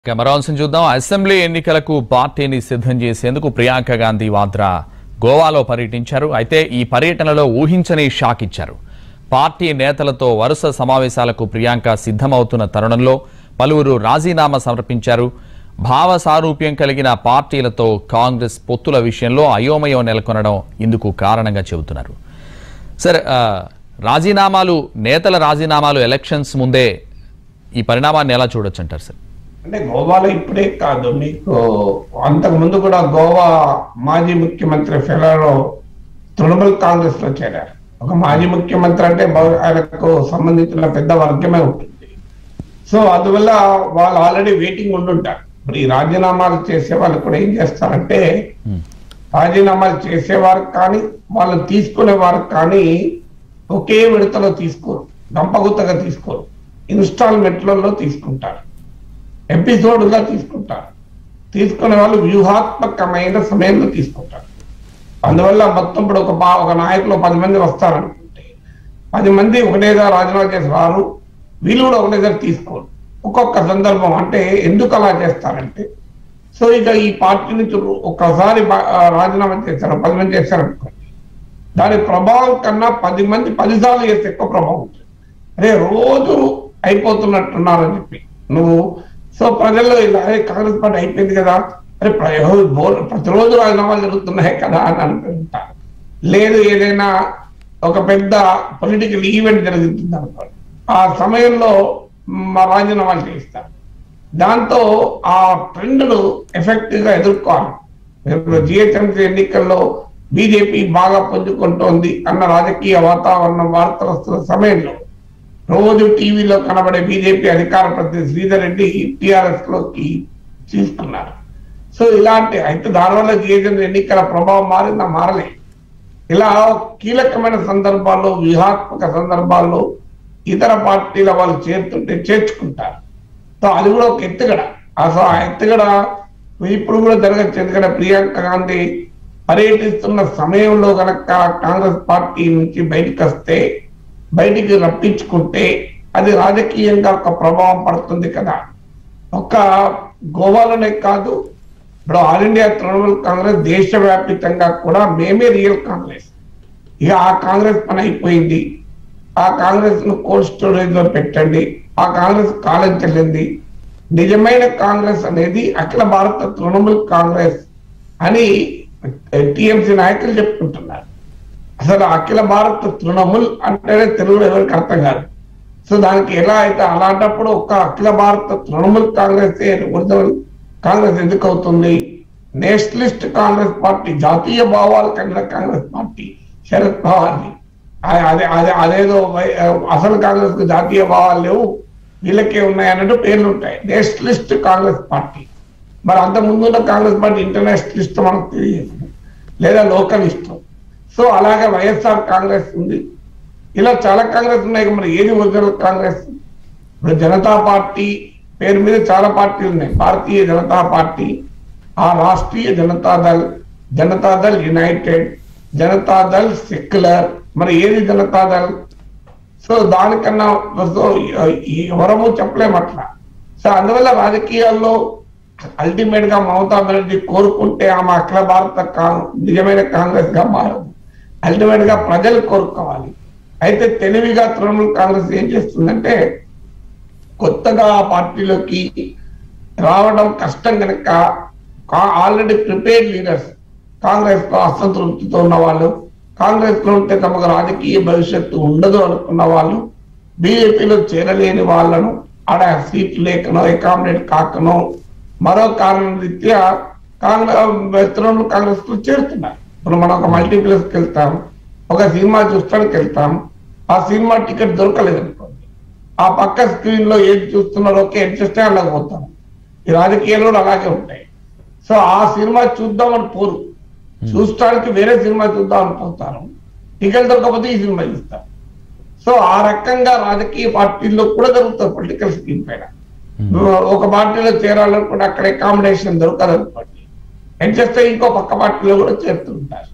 ఇక మరో అంశం చూద్దాం అసెంబ్లీ ఎన్నికలకు పార్టీని సిద్ధం చేసేందుకు ప్రియాంక గాంధీ వాద్రా గోవాలో పర్యటించారు అయితే ఈ పర్యటనలో ఊహించని షాక్ ఇచ్చారు పార్టీ నేతలతో వరుస సమావేశాలకు ప్రియాంక సిద్ధమవుతున్న తరుణంలో పలువురు రాజీనామా సమర్పించారు భావ సారూప్యం కలిగిన పార్టీలతో కాంగ్రెస్ పొత్తుల విషయంలో అయోమయం నెలకొనడం ఇందుకు కారణంగా చెబుతున్నారు సార్ ఆ, రాజీనామాలు నేతల రాజీనామాలు ఎలక్షన్స్ ముందే ఈ పరిణామాన్ని ఎలా చూడొచ్చు అంటారు సార్ అంటే గోవాలో ఇప్పుడే కాదు మీకు అంతకు ముందు కూడా గోవా మాజీ ముఖ్యమంత్రి ఫెలరో తృణమూల్ కాంగ్రెస్ లో చేరారు ఒక మాజీ ముఖ్యమంత్రి అంటే బహు- ఆయనకు సంబంధించిన పెద్ద వర్గమే ఉంటుంది సో అందువల్ల వాళ్ళు ఆల్రెడీ వెయిటింగ్ ఉండుంటారు ఇప్పుడు ఈ రాజీనామాలు చేసే వాళ్ళు కూడా ఏం చేస్తారంటే రాజీనామాలు చేసేవారు కానీ వాళ్ళు తీసుకునేవారు కానీ ఒకే విడతలో తీసుకోరు గంపగుత్తగా తీసుకోరు ఇన్స్టాల్మెంట్లలో తీసుకుంటారు ఎపిసోడ్గా తీసుకుంటారు తీసుకునే వాళ్ళు వ్యూహాత్మకమైన సమయంలో తీసుకుంటారు అందువల్ల మొత్తం ఇప్పుడు ఒక పా- ఒక నాయకులు పది మంది వస్తారనుకుంటే పది మంది ఒకటేసారి రాజీనామా చేసి రారు వీళ్ళు కూడా ఒకటేసారి తీసుకోరు ఒక్కొక్క సందర్భం అంటే ఎందుకు అలా చేస్తారంటే సో ఇక ఈ పార్టీ నుంచి ఒక్కసారి బా- ఆ, రాజీనామా చేశారు పది మంది చేశారు అనుకోండి దాని ప్రభావం కన్నా పది మంది పదిసార్లు చేస్తే ఎక్కువ ప్రభావం ఉంటుంది అరే రోజు అయిపోతున్నట్టున్నారని చెప్పి నువ్వు సో ప్రజల్లో ఇలా అరే కాంగ్రెస్ పార్టీ అయిపోయింది కదా అరే ప్ర- ఎవరు బోర్- ప్రతిరోజు రాజీనామాలు జరుగుతున్నాయి కదా అని అనుకుంటారు లేదు ఏదైనా ఒక పెద్ద పొలిటికల్ ఈవెంట్ జరుగుతుంది అనుకోండి ఆ సమయంలో మా రాజీనామాలు చేయిస్తారు దాంతో ఆ ట్రెండ్ను ఎఫెక్టివ్ గా ఎదుర్కోవాలి జిహెచ్ఎంసీ ఎన్నికల్లో బీజేపీ బాగా పుంజుకుంటోంది అన్న రాజకీయ వాతావరణం వార్తలు వస్తున్న సమయంలో రోజు టీవీలో కనబడే బీజేపీ అధికార ప్రతినిధి శ్రీధర్ రెడ్డి టిఆర్ఎస్ లోకి తీసుకున్నారు సో ఇలాంటి అయితే దానివల్ల జిహెచ్ఎంసీ ఎన్నికల ప్రభావం మారిందా మారలే ఇలా కీలకమైన సందర్భాల్లో వ్యూహాత్మక సందర్భాల్లో ఇతర పార్టీల వాళ్ళు చేరుతుంటే చేర్చుకుంటారు సో అది కూడా ఒక ఎత్తుగడ అసలు ఆ ఎత్తుగడ ఇప్పుడు కూడా జరగచ్చు ఎందుకంటే ప్రియాంక గాంధీ పర్యటిస్తున్న సమయంలో గనక కాంగ్రెస్ పార్టీ నుంచి బయటకు వస్తే బయటికి రప్పించుకుంటే అది రాజకీయంగా ఒక ప్రభావం పడుతుంది కదా ఒక గోవాలోనే కాదు ఇప్పుడు ఆల్ ఇండియా తృణమూల్ కాంగ్రెస్ దేశవ్యాప్తంగా కూడా మేమే రియల్ కాంగ్రెస్ ఇక ఆ కాంగ్రెస్ పని అయిపోయింది ఆ కాంగ్రెస్ ను కోల్డ్ స్టోరేజ్ లో పెట్టండి ఆ కాంగ్రెస్ కాలం చెల్లింది నిజమైన కాంగ్రెస్ అనేది అఖిల భారత తృణమూల్ కాంగ్రెస్ అని టిఎంసీ నాయకులు చెప్పుకుంటున్నారు అసలు అఖిల భారత తృణమూల్ అంటేనే తెలుగులో ఎవరికి అర్థం కాదు సో దానికి ఎలా అయితే అలాంటప్పుడు ఒక అఖిల భారత తృణమూల్ కాంగ్రెస్ ఒరిజినల్ కాంగ్రెస్ ఎందుకు అవుతుంది నేషనలిస్ట్ కాంగ్రెస్ పార్టీ జాతీయ భావాలు కలిగిన కాంగ్రెస్ పార్టీ శరద్ పవార్ని ఆ- అదే అదే అదేదో వై- అసలు కాంగ్రెస్ కు జాతీయ భావాలు లేవు వీళ్ళకే ఉన్నాయి అన్నట్టు పేర్లు ఉంటాయి నేషనలిస్ట్ కాంగ్రెస్ పార్టీ మరి అంత ముందున్న కాంగ్రెస్ పార్టీ ఇంటర్నేషనలిస్ట్ మనకు తెలియదు లేదా లోకలిస్ట్ సో అలాగే వైఎస్ఆర్ కాంగ్రెస్ ఉంది ఇలా చాలా కాంగ్రెస్ ఉన్నాయి మరి ఏది ఒరిజినల్ కాంగ్రెస్ ఇప్పుడు జనతా పార్టీ పేరు మీద చాలా పార్టీలు ఉన్నాయి భారతీయ జనతా పార్టీ ఆ రాష్ట్రీయ జనతాదళ్ జనతాదళ్ యునైటెడ్ జనతాదళ్ సెక్యులర్ మరి ఏది జనతాదళ్ సో దానికన్నా సో ఈ ఎవరము చెప్పలేము అట్లా సో అందువల్ల రాజకీయాల్లో అల్టిమేట్ గా మమతా బెనర్జీ కోరుకుంటే ఆమె అఖిల భారత కాంగ్ నిజమైన కాంగ్రెస్ గా మారదు అల్టిమేట్ గా ప్రజలు కోరుకోవాలి అయితే తెలివిగా తృణమూల్ కాంగ్రెస్ ఏం చేస్తుందంటే కొత్తగా ఆ పార్టీలోకి రావడం కష్టం కనుక ఆల్రెడీ ప్రిపేర్డ్ లీడర్స్ కాంగ్రెస్ లో అసంతృప్తితో ఉన్న వాళ్ళు కాంగ్రెస్ లో ఉంటే తమకు రాజకీయ భవిష్యత్తు ఉండదు అనుకున్న వాళ్ళు బీజేపీలో చేరలేని వాళ్ళను ఆడ సీట్లు లేకనో అకామిడేట్ కాకనో మరో కారణం రీత్యా కాంగ్రెస్ తృణమూల్ కాంగ్రెస్ లో చేరుతున్నారు ఇప్పుడు మనం ఒక మల్టీప్లెక్స్ కి వెళ్తాం ఒక సినిమా చూస్తానికి వెళ్తాం ఆ సినిమా టికెట్ దొరకలేదు అనుకోండి ఆ పక్క స్క్రీన్ లో ఏది చూస్తున్నారో ఓకే అడ్జస్ట్ అలా పోతాం ఈ రాజకీయాలు కూడా అలాగే ఉంటాయి సో ఆ సినిమా చూద్దామని పోరు చూడటానికి వేరే సినిమా చూద్దామని పోతారు టికెట్ దొరకకపోతే ఈ సినిమా చూస్తారు సో ఆ రకంగా రాజకీయ పార్టీల్లో కూడా జరుగుతుంది పొలిటికల్ స్కీమ్ పైన ఒక పార్టీలో చేరాలనుకుంటే అక్కడ అకామిడేషన్ దొరకదు అనుకోండి అడ్జస్ట్ అయ్యి ఇంకో పక్క పార్టీలో కూడా చేరుతుంటారు